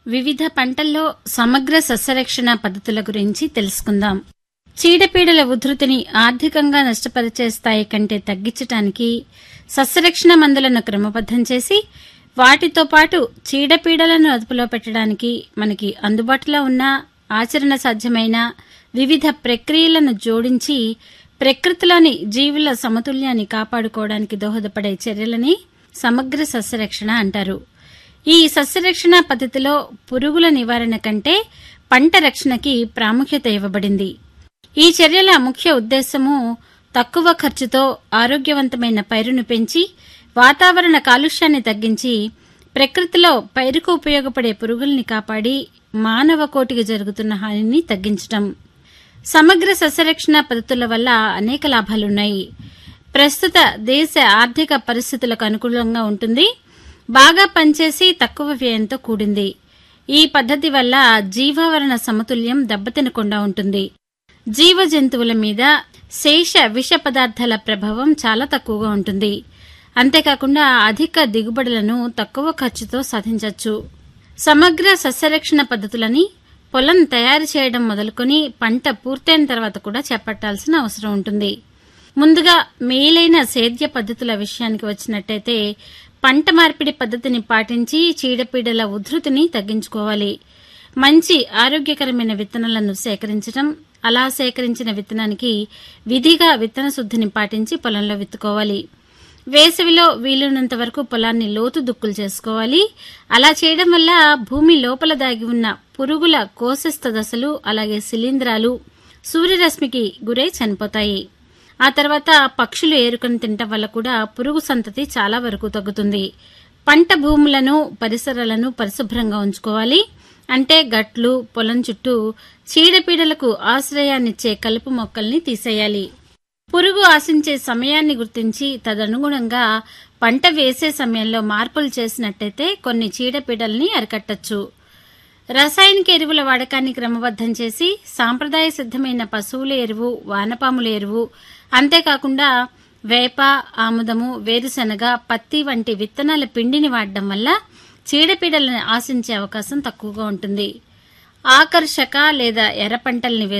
వివిధ పంటల్లో సమగ్ర సస్యరక్షణ పద్ధతుల గురించి తెలుసుకుందాం చీడపీడల ఉధృతిని ఆర్థికంగా నష్టపరిచే స్థాయి కంటే తగ్గించటానికి సస్యరక్షణ మందులను క్రమబద్దం చేసి వాటితో పాటు చీడపీడలను అదుపులో పెట్టడానికి మనకి అందుబాటులో ఉన్న ఆచరణ సాధ్యమైన వివిధ ప్రక్రియలను జోడించి ప్రకృతిలోని జీవుల సమతుల్యాన్ని కాపాడుకోవడానికి దోహదపడే చర్యలని సమగ్ర సస్యరక్షణ అంటారు ఈ సస్యరక్షణ పద్ధతిలో పురుగుల నివారణ కంటే పంట రక్షణకి ప్రాముఖ్యత ఇవ్వబడింది ఈ చర్యల ముఖ్య ఉద్దేశము తక్కువ ఖర్చుతో ఆరోగ్యవంతమైన పైరును పెంచి వాతావరణ కాలుష్యాన్ని తగ్గించి ప్రకృతిలో పైరుకు ఉపయోగపడే పురుగుల్ని కాపాడి మానవ కోటికి జరుగుతున్న హానిని తగ్గించటం సమగ్ర సస్యరక్షణ పద్ధతుల వల్ల అనేక లాభాలున్నాయి ప్రస్తుత దేశ ఆర్థిక పరిస్థితులకు అనుకూలంగా ఉంటుంది బాగా పనిచేసి తక్కువ వ్యయంతో కూడింది ఈ పద్ధతి వల్ల జీవావరణ సమతుల్యం దెబ్బతినకుండా ఉంటుంది జీవ జంతువుల మీద శేష విష పదార్థాల ప్రభావం చాలా తక్కువగా ఉంటుంది అంతేకాకుండా అధిక దిగుబడులను తక్కువ ఖర్చుతో సాధించవచ్చు సమగ్ర సస్యరక్షణ పద్ధతులని పొలం తయారు చేయడం మొదలుకొని పంట పూర్తయిన తర్వాత కూడా చేపట్టాల్సిన అవసరం ఉంటుంది ముందుగా మేలైన సేద్య పద్ధతుల విషయానికి వచ్చినట్టయితే పంట మార్పిడి పద్ధతిని పాటించి చీడపీడల ఉధృతిని తగ్గించుకోవాలి మంచి ఆరోగ్యకరమైన విత్తనాలను సేకరించడం అలా సేకరించిన విత్తనానికి విధిగా విత్తన శుద్ధిని పాటించి పొలంలో విత్తుకోవాలి వేసవిలో వీలున్నంత వరకు పొలాన్ని లోతు దుక్కులు చేసుకోవాలి అలా చేయడం వల్ల భూమి లోపల దాగి ఉన్న పురుగుల కోశస్థ దశలు అలాగే శిలీంధ్రాలు సూర్యరశ్మికి గురై చనిపోతాయి ఆ తర్వాత పక్షులు ఏరుకొని తినటం వల్ల కూడా పురుగు సంతతి చాలా వరకు తగ్గుతుంది పంట భూములను పరిసరాలను పరిశుభ్రంగా ఉంచుకోవాలి అంటే గట్లు పొలం చుట్టూ చీడపీడలకు ఆశ్రయాన్నిచ్చే కలుపు మొక్కల్ని తీసేయాలి పురుగు ఆశించే సమయాన్ని గుర్తించి తదనుగుణంగా పంట వేసే సమయంలో మార్పులు చేసినట్టయితే కొన్ని చీడపీడల్ని అరికట్టచ్చు రసాయనిక ఎరువుల వాడకాన్ని క్రమబద్దం చేసి సాంప్రదాయ సిద్ధమైన పశువుల ఎరువు వానపాముల ఎరువు అంతేకాకుండా వేప ఆముదము వేరుశనగ పత్తి వంటి విత్తనాల పిండిని వాడడం వల్ల చీడపీడలను ఆశించే అవకాశం తక్కువగా ఉంటుంది ఆకర్షక లేదా ఎర్ర పంటల్ని